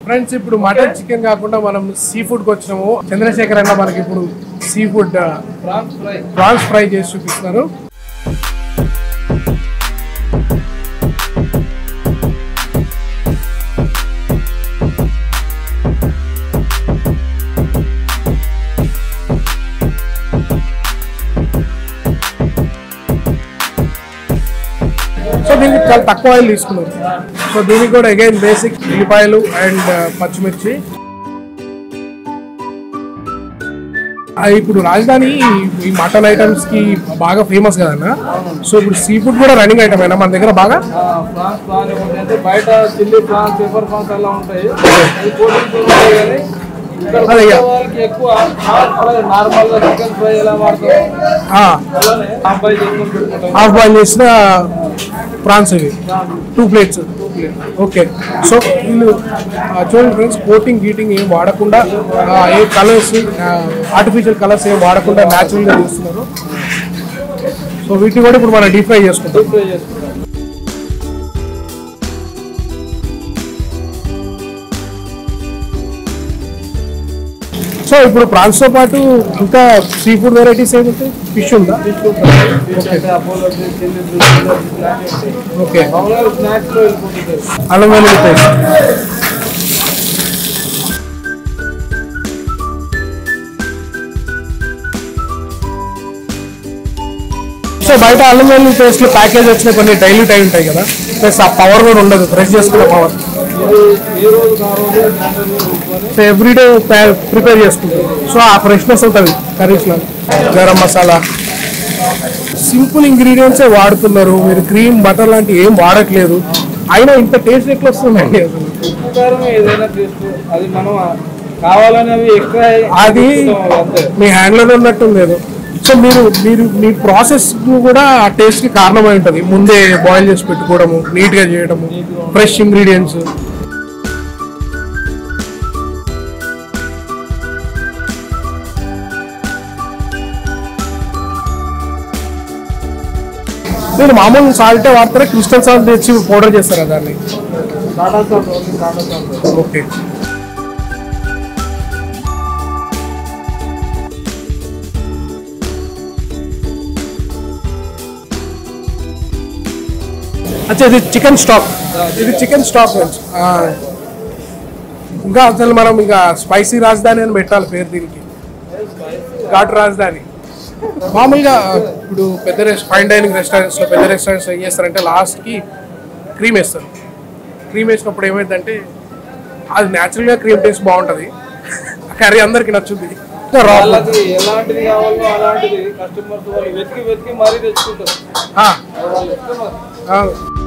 Friends ఇప్పుడు mutton chicken కాకుండా మనం సీ ఫుడ్కి వచ్చినాము చంద్రశేఖర్ అన్న మనకి ఇప్పుడు seafood prawns fry prawns fry చేసి చూపిస్తున్నారు సో దీనికి చాలా తక్కువ ఆయిల్ తీసుకున్నారు సో దీనికి కూడా అగైన్ బేసిక్ ఉల్లిపాయలు అండ్ పచ్చిమిర్చి ఆ, ఇప్పుడు రాజధాని ఈ మటన్ ఐటమ్స్ కి బాగా ఫేమస్ కదన్న సో ఇప్పుడు సీ ఫుడ్ కూడా రన్నింగ్ ఐటమ్ అయినా మన దగ్గర బాగా ప్రాన్స్ బాగానే ఉంటాయి అంటే బయట చిల్లీ ప్రాన్స్ పెప్పర్ ప్రాన్స్ అలా ఉంటాయి అది కోటింగ్ ఉంటాయి కానీ ఇక్కడ అదే ఇక. కొత్త వాళ్ళకి ఎక్కువ ప్రాన్స్ ఫ్రై నార్మల్ గా చికెన్ ఫ్రై ఎలా వాడతాం అలానే అబ్బాయి చేసుకొని పెట్టుకుంటాం హాఫ్ బాయిల్ చేసిన ప్రాన్స్ ఇవి టూ ప్లేట్స్ ఓకే సో వీళ్ళు ఆ, చూడండి ఫ్రెండ్స్ కోటింగ్ గీటింగ్ ఏం వాడకుండా ఆ, ఏ కలర్స్ ఆర్టిఫిషియల్ కలర్స్ ఏం వాడకుండా న్యాచురల్గా చేస్తున్నారు సో వీటిని కూడా ఇప్పుడు మనం డీప్ ఫ్రై చేసుకుంటాం ఫ్రై చేసుకుంటాం సో ఇప్పుడు ప్రాన్స్ తో పాటు ఇంకా సీ ఫుడ్ వెరైటీస్ ఏముంటాయి ఫిష్ ఉందా ఫిష్ అంటే అపోలో చిల్లీ ఇలాంటివి ఉంటాయి ఓకే మామూలుగా స్నాక్స్ లో వెళ్ళిపోతుంది అల్లం వెల్లుల్లి పేస్ట్ సో బయట అల్లం వెల్లుల్లి పేస్ట్ లో ప్యాకేజ్ వచ్చిన కొన్ని డైల్యూట్ అయి ఉంటాయి కదా ప్లస్ ఆ పవర్ కూడా ఉండదు ఫ్రెష్ చేసుకునే పవర్ ఇది ఏ రోజు ఆ రోజు జనరల్ రుబ్బుకొని సో ఎవ్రీడే ప్రిపేర్ చేసుకుంటాం సో ఆ ఫ్రెష్నెస్ ఉంటుంది కర్రీస్లో గరం మసాలా సింపుల్ ఇంగ్రీడియంట్స్ వాడుతున్నారు మీరు క్రీమ్ బటర్ లాంటివి ఏం వాడట్లేదు అయినా ఇంత టేస్ట్ ఎట్లా వస్తుందండి అసలు ప్రకారం ఏదైనా టేస్ట్ అది మనం కావాలని అవి ఎక్స్ట్రా అది అంతే మీ హ్యాండ్లోనే ఉన్నట్టు లేదు సో మీరు మీరు మీ ప్రాసెస్ కూడా ఆ టేస్ట్ కి కారణమై ఉంటుంది ముందే బాయిల్ చేసి పెట్టుకోవడము నీట్ గా చేయడము ఫ్రెష్ ఇంగ్రీడియంట్స్ నేను మామూలు సాల్టే వాడతారా క్రిస్టల్ సాల్ట్ తెచ్చి పౌడర్ చేస్తారా దాన్ని Tata salt only Tata salt okay అచ్చా ఇది చికెన్ స్టాక్ ఇది చికెన్ స్టాక్ ఫ్రెండ్స్ ఇంకా అసలు మనం ఇంకా స్పైసీ రాజధాని అని పెట్టాలి పేరు దీనికి ఘాటు రాజధాని మామూలుగా ఇప్పుడు పెద్ద రెస్ట్ ఫైన్ డైనింగ్ రెస్టారెంట్స్లో పెద్ద రెస్టారెంట్స్ ఏం చేస్తారంటే లాస్ట్కి క్రీమ్ వేస్తారు క్రీమ్ వేసినప్పుడు ఏమైందంటే అది న్యాచురల్గా క్రీమ్ టేస్ట్ బాగుంటుంది కర్రీ అందరికి నచ్చుద్ది ఇంకా raw. వాళ్ళకి ఎలాంటిది కావాలో అలాంటిది కస్టమర్స్ వాళ్ళు వెతికి వెతికి మరీ తెచ్చుకుంటారు ఆ, వాళ్ళ ఇష్టం అది. ఆ.